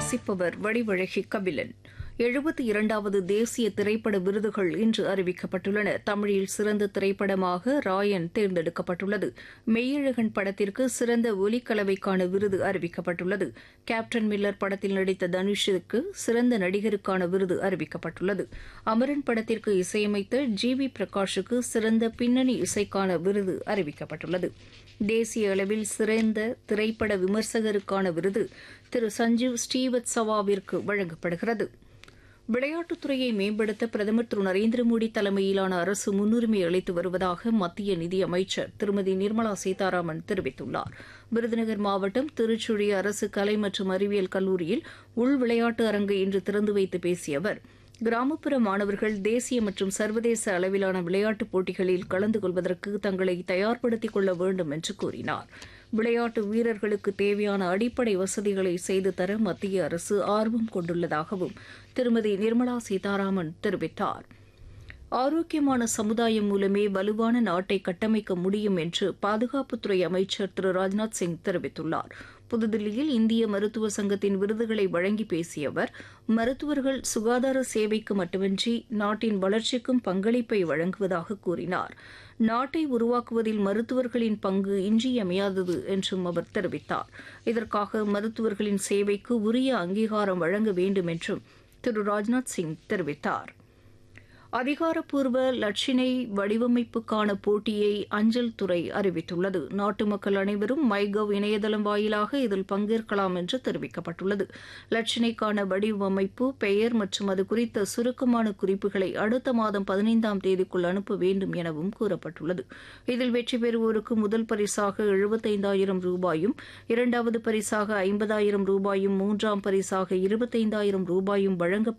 வாசிப்பவர் வடிவழகி கபிலன் எழுபத்தி இரண்டாவது தேசிய திரைப்பட விருதுகள் இன்று அறிவிக்கப்பட்டுள்ளன தமிழில் சிறந்த திரைப்படமாக ராயன் தேர்ந்தெடுக்கப்பட்டுள்ளது மெய்யழகன் படத்திற்கு சிறந்த ஒலிக்கலவைக்கான விருது அறிவிக்கப்பட்டுள்ளது கேப்டன் மில்லர் படத்தில் நடித்த தனுஷுக்கு சிறந்த நடிகருக்கான விருது அறிவிக்கப்பட்டுள்ளது அமரன் படத்திற்கு இசையமைத்த ஜி வி பிரகாஷுக்கு சிறந்த பின்னணி இசைக்கான விருது அறிவிக்கப்பட்டுள்ளது தேசிய அளவில் சிறந்த திரைப்பட விமர்சகருக்கான விருது திரு சஞ்சீவ் ஸ்ரீவத்சவாவிற்கு வழங்கப்படுகிறது விளையாட்டுத்துறையை மேம்படுத்த பிரதமர் திரு நரேந்திர மோடி தலைமையிலான அரசு முன்னுரிமை அளித்து வருவதாக மத்திய நிதியமைச்சர் திருமதி நிர்மலா சீதாராமன் தெரிவித்துள்ளார் விருதுநகர் மாவட்டம் திருச்சுழி அரசு கலை மற்றும் அறிவியல் கல்லூரியில் உள் விளையாட்டு அரங்கை இன்று திறந்து வைத்து பேசிய அவர் கிராமப்புற மாணவர்கள் தேசிய மற்றும் சர்வதேச அளவிலான விளையாட்டுப் போட்டிகளில் கலந்து கொள்வதற்கு தங்களை தயார்படுத்திக் கொள்ள வேண்டும் என்று கூறினார் விளையாட்டு வீரர்களுக்கு தேவையான அடிப்படை வசதிகளை செய்து தர மத்திய அரசு ஆர்வம் கொண்டுள்ளதாகவும் திருமதி நிர்மலா சீதாராமன் தெரிவித்தார் ஆரோக்கியமான சமுதாயம் மூலமே வலுவான நாட்டை கட்டமைக்க முடியும் என்று பாதுகாப்புத்துறை அமைச்சர் திரு ராஜ்நாத் சிங் தெரிவித்துள்ளார் புதுதில்லியில் இந்திய மருத்துவ சங்கத்தின் விருதுகளை வழங்கி பேசிய அவர் மருத்துவர்கள் சுகாதார சேவைக்கு மட்டுமின்றி நாட்டின் வளர்ச்சிக்கும் பங்களிப்பை வழங்குவதாக கூறினார் நாட்டை உருவாக்குவதில் மருத்துவர்களின் பங்கு இன்றியமையாதது என்றும் அவர் தெரிவித்தார் இதற்காக மருத்துவர்களின் சேவைக்கு உரிய அங்கீகாரம் வழங்க வேண்டும் என்றும் திரு ராஜ்நாத் சிங் தெரிவித்தார் அதிகாரப்பூர்வ லட்சினை வடிவமைப்புக்கான போட்டியை அஞ்சல் துறை அறிவித்துள்ளது நாட்டு மக்கள் அனைவரும் மைகவ் இணையதளம் வாயிலாக இதில் பங்கேற்கலாம் என்று தெரிவிக்கப்பட்டுள்ளது லட்சினைக்கான வடிவமைப்பு பெயர் மற்றும் அது குறித்த சுருக்கமான குறிப்புகளை அடுத்த மாதம் பதினைந்தாம் தேதிக்குள் அனுப்ப வேண்டும் எனவும் கூறப்பட்டுள்ளது இதில் வெற்றி பெறுவோருக்கு முதல் பரிசாக எழுபத்தைந்தாயிரம் ரூபாயும் இரண்டாவது பரிசாக ஐம்பதாயிரம் ரூபாயும் மூன்றாம் பரிசாக இருபத்தைந்தாயிரம் ரூபாயும் வழங்கப்படும்